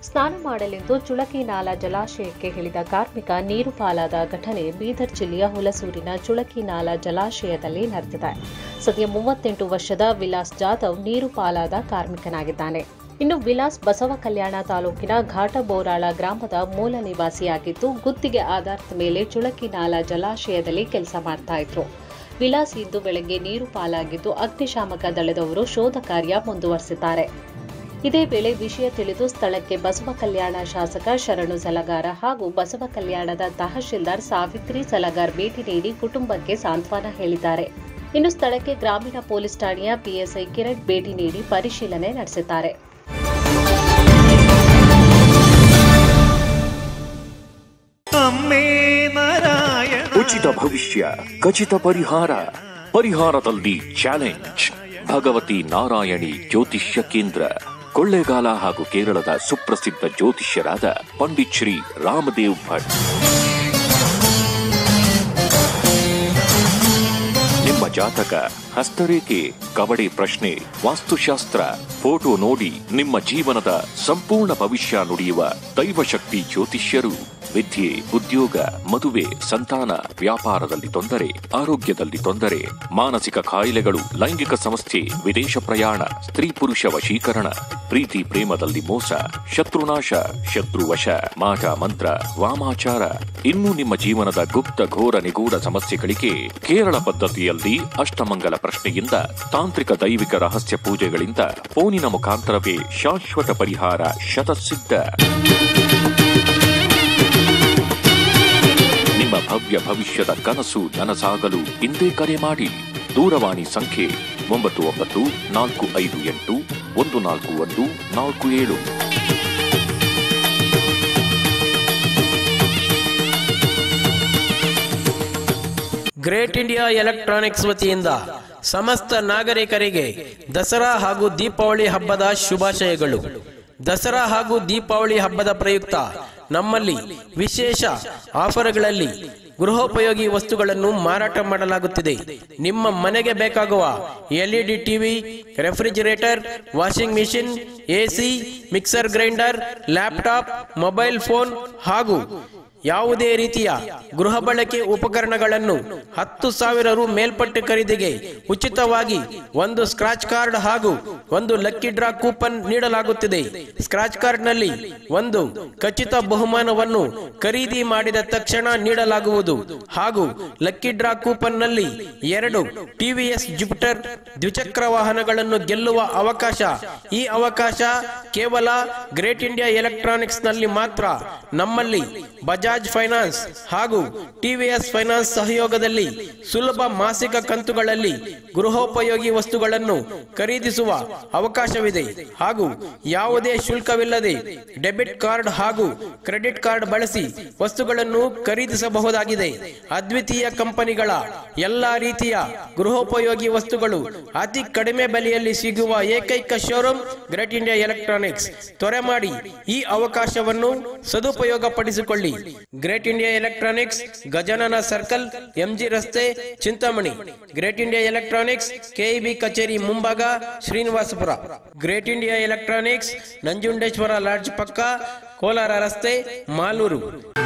ಸ್ನಾನ ಮಾಡಲೆಂದು ಚುಳಕಿ ನಾಲಾ ಜಲಾಶಯಕ್ಕೆ ಇಳಿದ ಕಾರ್ಮಿಕ ನೀರು ಪಾಲಾದ ಘಟನೆ ಬೀದರ್ ಜಿಲ್ಲೆಯ ಹುಲಸೂರಿನ ಚುಳಕಿ ನಾಲಾ ಜಲಾಶಯದಲ್ಲಿ ನಡೆದಿದೆ ಸದ್ಯ ಮೂವತ್ತೆಂಟು ವರ್ಷದ ವಿಲಾಸ್ ಜಾಧವ್ ನೀರು ಪಾಲಾದ ಕಾರ್ಮಿಕನಾಗಿದ್ದಾನೆ ಇನ್ನು ವಿಲಾಸ್ ಬಸವ ಕಲ್ಯಾಣ ತಾಲೂಕಿನ ಘಾಟಬೋರಾಳ ಗ್ರಾಮದ ಮೂಲ ನಿವಾಸಿಯಾಗಿದ್ದು ಗುತ್ತಿಗೆ ಆಧಾರದ ಮೇಲೆ ಚುಳಕಿ ನಾಲಾ ಜಲಾಶಯದಲ್ಲಿ ಕೆಲಸ ಮಾಡ್ತಾ ಇದ್ರು ವಿಲಾಸ್ ಇಂದು ಬೆಳಗ್ಗೆ ನೀರು ಪಾಲಾಗಿದ್ದು ಅಗ್ನಿಶಾಮಕ ದಳದವರು ಶೋಧ ಕಾರ್ಯ ಮುಂದುವರೆಸಿದ್ದಾರೆ ಇದೇ ವೇಳೆ ವಿಷಯ ತಿಳಿದು ಸ್ಥಳಕ್ಕೆ ಬಸವ ಕಲ್ಯಾಣ ಶಾಸಕ ಶರಣು ಸಲಗಾರ ಹಾಗೂ ಬಸವ ಕಲ್ಯಾಣದ ತಹಶೀಲ್ದಾರ್ ಸಾವಿತ್ರಿ ಸಲಗಾರ್ ಭೇಟಿ ನೀಡಿ ಕುಟುಂಬಕ್ಕೆ ಸಾಂತ್ವನ ಹೇಳಿದ್ದಾರೆ ಇನ್ನು ಸ್ಥಳಕ್ಕೆ ಗ್ರಾಮೀಣ ಪೊಲೀಸ್ ಠಾಣೆಯ ಪಿಎಸ್ಐ ಕಿರಣ್ ಭೇಟಿ ನೀಡಿ ಪರಿಶೀಲನೆ ನಡೆಸಿದ್ದಾರೆ ಅಮ್ಮೇ ನಾರಾಯಣ ಉಚಿತ ಭವಿಷ್ಯ ಖಚಿತ ಪರಿಹಾರ ಪರಿಹಾರದಲ್ಲಿ ಚಾಲೆಂಜ್ ಭಗವತಿ ನಾರಾಯಣಿ ಜ್ಯೋತಿಷ್ಯ ಕೇಂದ್ರ ಕೊಳ್ಳೇಗಾಲ ಹಾಗೂ ಕೇರಳದ ಸುಪ್ರಸಿದ್ಧ ಜ್ಯೋತಿಷ್ಯರಾದ ಪಂಡಿತ್ ಶ್ರೀ ರಾಮದೇವ್ ಭಟ್ ನಿಮ್ಮ ಜಾತಕ ಹಸ್ತರೇಖೆ ಕಬಡ್ಡಿ ಪ್ರಶ್ನೆ ವಾಸ್ತುಶಾಸ್ತ್ರ ಫೋಟೋ ನೋಡಿ ನಿಮ್ಮ ಜೀವನದ ಸಂಪೂರ್ಣ ಭವಿಷ್ಯ ನುಡಿಯುವ ದೈವಶಕ್ತಿ ಜ್ಯೋತಿಷ್ಯರು ವಿದ್ಯೆ ಉದ್ಯೋಗ ಮದುವೆ ಸಂತಾನ ವ್ಯಾಪಾರದಲ್ಲಿ ತೊಂದರೆ ಆರೋಗ್ಯದಲ್ಲಿ ತೊಂದರೆ ಮಾನಸಿಕ ಕಾಯಿಲೆಗಳು ಲೈಂಗಿಕ ಸಮಸ್ಯೆ ವಿದೇಶ ಪ್ರಯಾಣ ಸ್ತ್ರೀ ಪುರುಷ ವಶೀಕರಣ ಪ್ರೀತಿ ಪ್ರೇಮದಲ್ಲಿ ಮೋಸ ಶತ್ರುನಾಶ ಶತ್ರುವಶ ಮಾಟ ಮಂತ್ರ ವಾಮಾಚಾರ ಇನ್ನು ನಿಮ್ಮ ಜೀವನದ ಗುಪ್ತ ಘೋರ ನಿಗೂಢ ಸಮಸ್ಯೆಗಳಿಗೆ ಕೇರಳ ಪದ್ಧತಿಯಲ್ಲಿ ಅಷ್ಟಮಂಗಲ ಪ್ರಶ್ನೆಯಿಂದ ತಾಂತ್ರಿಕ ದೈವಿಕ ರಹಸ್ಯ ಪೂಜೆಗಳಿಂದ ಫೋನಿನ ಮುಖಾಂತರವೇ ಶಾಶ್ವತ ಪರಿಹಾರ ಶತಸಿದ್ಧ ನಿಮ್ಮ ಭವ್ಯ ಭವಿಷ್ಯದ ಕನಸು ನನಸಾಗಲು ಇಂದೇ ಕರೆ ಮಾಡಿ ದೂರವಾಣಿ ಸಂಖ್ಯೆ ಒಂಬತ್ತು ಒಂಬತ್ತು ನಾಲ್ಕು ಐದು ಎಂಟು ಒಂದು ನಾಲ್ಕು ಒಂದು ನಾಲ್ಕು ಏಳು ಗ್ರೇಟ್ ಇಂಡಿಯಾ ಎಲೆಕ್ಟ್ರಾನಿಕ್ಸ್ ವತಿಯಿಂದ ಸಮಸ್ತ ನಾಗರಿಕರಿಗೆ ದಸರಾ ಹಾಗೂ ದೀಪಾವಳಿ ಹಬ್ಬದ ಶುಭಾಶಯಗಳು ದಸರಾ ಹಾಗೂ ದೀಪಾವಳಿ ಹಬ್ಬದ ಪ್ರಯುಕ್ತ ನಮ್ಮಲ್ಲಿ ವಿಶೇಷ ಆಫರ್ಗಳಲ್ಲಿ ಗೃಹೋಪಯೋಗಿ ವಸ್ತುಗಳನ್ನು ಮಾರಾಟ ಮಾಡಲಾಗುತ್ತಿದೆ ನಿಮ್ಮ ಮನೆಗೆ ಬೇಕಾಗುವ LED TV refrigerator washing machine AC mixer grinder laptop mobile phone ಹಾಗೂ ಯಾವುದೇ ರೀತಿಯ ಗೃಹ ಬಳಕೆ ಉಪಕರಣಗಳನ್ನು ಹತ್ತು ಸಾವಿರ ರು ಮೇಲ್ಪಟ್ಟ ಖರೀದಿಗೆ ಉಚಿತವಾಗಿ ಒಂದು ಸ್ಕ್ರಾಚ್ ಕಾರ್ಡ್ ಹಾಗೂ ಒಂದು ಲಕ್ಕಿ ಡ್ರಾ ಕೂಪನ್ ನೀಡಲಾಗುತ್ತಿದೆ ಸ್ಕ್ರಾಚ್ ಕಾರ್ಡ್ನಲ್ಲಿ ಒಂದು ಖಚಿತ ಬಹುಮಾನವನ್ನು ಖರೀದಿ ಮಾಡಿದ ತಕ್ಷಣ ನೀಡಲಾಗುವುದು ಹಾಗೂ ಲಕ್ಕಿ ಡ್ರಾ ಕೂಪನ್ನಲ್ಲಿ ಎರಡು ಟಿವಿಎಸ್ ಜುಪಿಟರ್ ದ್ವಿಚಕ್ರ ವಾಹನಗಳನ್ನು ಗೆಲ್ಲುವ ಅವಕಾಶ ಈ ಅವಕಾಶ ಕೇವಲ ಗ್ರೇಟ್ ಇಂಡಿಯಾ ಎಲೆಕ್ಟ್ರಾನಿಕ್ಸ್ ನಲ್ಲಿ ಮಾತ್ರ ನಮ್ಮಲ್ಲಿ ಬಜಾಜ್ ಫೈನಾನ್ಸ್ ಹಾಗೂ ಟಿವಿಎಸ್ ಫೈನಾನ್ಸ್ ಸಹಯೋಗದಲ್ಲಿ ಸುಲಭ ಮಾಸಿಕ ಕಂತುಗಳಲ್ಲಿ ಗೃಹೋಪಯೋಗಿ ವಸ್ತುಗಳನ್ನು ಖರೀದಿಸುವ ಅವಕಾಶವಿದೆ ಹಾಗೂ ಯಾವುದೇ ಶುಲ್ಕವಿಲ್ಲದೆ ಡೆಬಿಟ್ ಕಾರ್ಡ್ ಹಾಗೂ ಕ್ರೆಡಿಟ್ ಕಾರ್ಡ್ ಬಳಸಿ ವಸ್ತುಗಳನ್ನು ಖರೀದಿಸಬಹುದಾಗಿದೆ ಅದ್ವಿತೀಯ ಕಂಪನಿಗಳ ಎಲ್ಲಾ ರೀತಿಯ ಗೃಹೋಪಯೋಗಿ ವಸ್ತುಗಳು ಅತಿ ಕಡಿಮೆ ಬೆಲೆಯಲ್ಲಿ ಸಿಗುವ ಏಕೈಕ ಶೋರೂಮ್ ಗ್ರೇಟ್ ಇಂಡಿಯಾ ಎಲೆಕ್ಟ್ರಾನಿಕ್ಸ್ ತ್ವರೆ ಮಾಡಿ ಈ ಅವಕಾಶವನ್ನು ಸದುಪಯೋಗ ಪಡಿಸಿಕೊಳ್ಳಿ great India electronics Gajanana circle MG ರಸ್ತೆ Chintamani great India electronics KEB ಕಚೇರಿ ಮುಂಭಾಗ Srinivaspur great India electronics Nanjundeshwara lodge ಪಕ್ಕ ಕೋಲಾರ ರಸ್ತೆ ಮಾಲೂರು